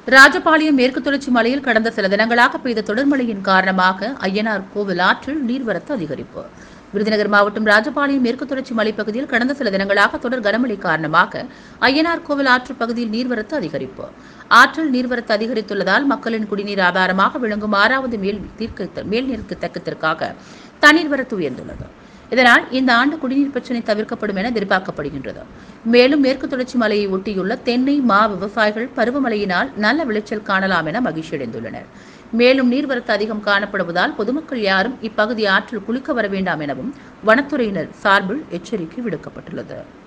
ராஜபாளையம் மேற்கு தொடர்ச்சி மலையில் கடந்த சில தினங்களாக பெய்த தொடர் மழையின் காரணமாக ஐயனார் கோவில் ஆற்றில் நீர்வரத்து அதிகரிப்பு விருதுநகர் மாவட்டம் ராஜபாளையம் மேற்கு தொடர்ச்சி மலைப்பகுதியில் கடந்த சில தினங்களாக தொடர் கனமழை காரணமாக ஐயனார் கோவில் ஆற்று பகுதியில் நீர்வரத்து அதிகரிப்பு ஆற்றில் நீர்வரத்து அதிகரித்துள்ளதால் மக்களின் குடிநீர் ஆதாரமாக விளங்கும் ஆறாவது மேல் தீர்க்க மேல்நீர்க்கு தக்கத்திற்காக தண்ணீர் வரத்து உயர்ந்துள்ளது இதனால் இந்த ஆண்டு குடிநீர் பிரச்சினை தவிர்க்கப்படும் என எதிர்பார்க்கப்படுகின்றது மேலும் மேற்கு தொடர்ச்சி மலையை ஒட்டியுள்ள தென்னை மா விவசாயிகள் பருவமழையினால் நல்ல விளைச்சல் காணலாம் என மகிழ்ச்சியடைந்துள்ளனர் மேலும் நீர்வரத்து அதிகம் காணப்படுவதால் பொதுமக்கள் யாரும் இப்பகுதி ஆற்றில் குளிக்க வர வேண்டாம் எனவும் வனத்துறையினர் சார்பில் எச்சரிக்கை விடுக்கப்பட்டுள்ளது